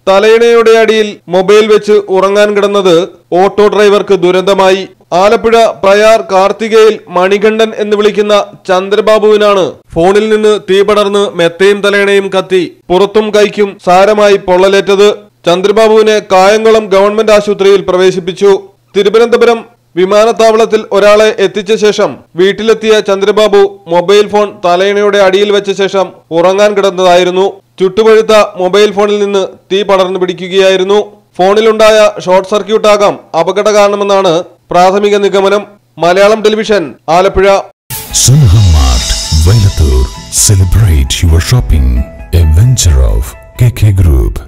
തലയിണയുടെ അടിയിൽ മൊബൈൽ വെച്ച് ഉറങ്ങാൻ കിടന്നത് ഓട്ടോ ഡ്രൈവർക്ക് ദുരന്തമായി ആലപ്പുഴ പ്രയാർ കാർത്തികയിൽ മണികണ്ഠൻ എന്ന് വിളിക്കുന്ന ചന്ദ്രബാബുവിനാണ് ഫോണിൽ നിന്ന് തീ പടർന്ന് മെത്തയും തലയിണയും കത്തി പുറത്തും കൈക്കും സാരമായി പൊള്ളലേറ്റത് ചന്ദ്രബാബുവിനെ കായംകുളം ഗവൺമെന്റ് ആശുപത്രിയിൽ പ്രവേശിപ്പിച്ചു തിരുവനന്തപുരം വിമാനത്താവളത്തിൽ ഒരാളെ എത്തിച്ച ശേഷം വീട്ടിലെത്തിയ ചന്ദ്രബാബു മൊബൈൽ ഫോൺ തലയിണയുടെ അടിയിൽ വെച്ച ശേഷം ഉറങ്ങാൻ കിടന്നതായിരുന്നു ചുട്ടുപഴുത്ത മൊബൈൽ ഫോണിൽ നിന്ന് തീ പടർന്നു പിടിക്കുകയായിരുന്നു ഫോണിലുണ്ടായ ഷോർട്ട് സർക്യൂട്ട് ആകാം അപകട കാരണമെന്നാണ് പ്രാഥമിക നിഗമനം Malayalam television Alappuzha Sunham Mart, Vailatur. Celebrate your shopping. A venture of KK Group.